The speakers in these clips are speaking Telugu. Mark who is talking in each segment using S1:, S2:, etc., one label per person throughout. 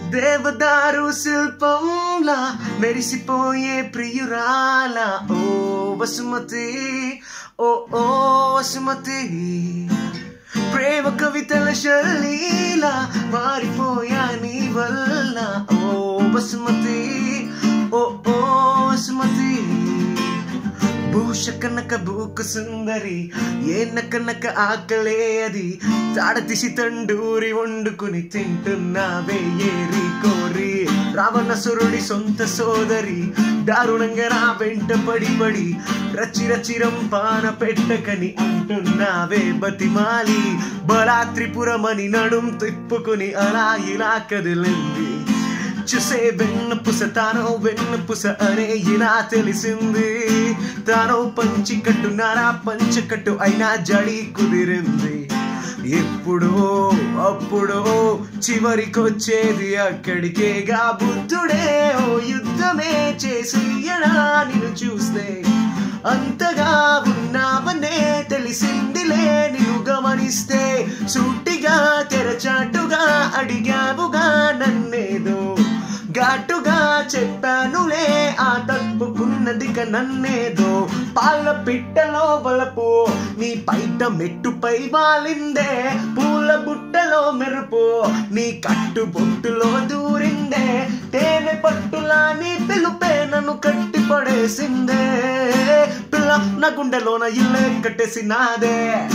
S1: దేవదారు శిల్పంలా మెరిసిపోయే ప్రియురాల ఓ వసుమతి ఓ ఓ వసుమతి ప్రేమ కవితల శైలీలా మారిపోయా నీ వల్ల ఓ వసుమతి ఓ ఓ వసుమతి భూష కనక భూక సుందరి ఏ నక ఆకలే అది తాడతిసి తండూరి వండుకుని తింటున్నావే ఏరి కోరి రావణసురుడి సొంత సోదరి దారుణంగా నా వెంట పడి పడి రచి రచిరం పాన పెట్టకని అంటున్నావే బతిమాలి బలా త్రిపురమని నడుం తిప్పుకుని అలా ఇలా కదిలింది చూసే వెన్న పుస తానో వెన్న పుస అనే ఇలా తెలిసింది తానో పంచి కట్టు నారా పంచకట్టు అయినా జడి కుదిరింది ఎప్పుడో అప్పుడో చివరికొచ్చేది అక్కడికేగా బుద్ధుడే ఓ యుద్ధమే చేసేయడా నిన్ను చూస్తే అంతగా ఉన్నావనే తెలిసిందిలే నిన్ను గమనిస్తే సూటిగా తెరచాటుగా అడిగావుగా నన్నేదో ఘాటుగా చెప్పానులే ఆ తప్పుకున్నదిక నన్నేదో పాల పిట్టలో వలపు నీ పైట మెట్టుపై వాలిందే పూల బుట్టలో మెరుపు నీ కట్టు బొట్టులో దూరిందే తేనె పట్టులా నీ పిలుపే నన్ను కట్టి పడేసిందే పిల్ల నా గుండెలోన ఇల్లే కట్టేసినాదే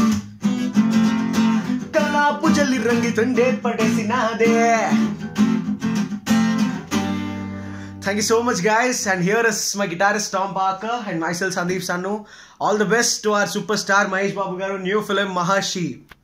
S1: కల్లాపు జల్లి రంగి తండే పడేసినాదే Thank you so much, guys. And here is my guitarist Tom Parker and myself Sandeep Sanu. All the best to our superstar Mahesh Babu Garu new film Maharshi.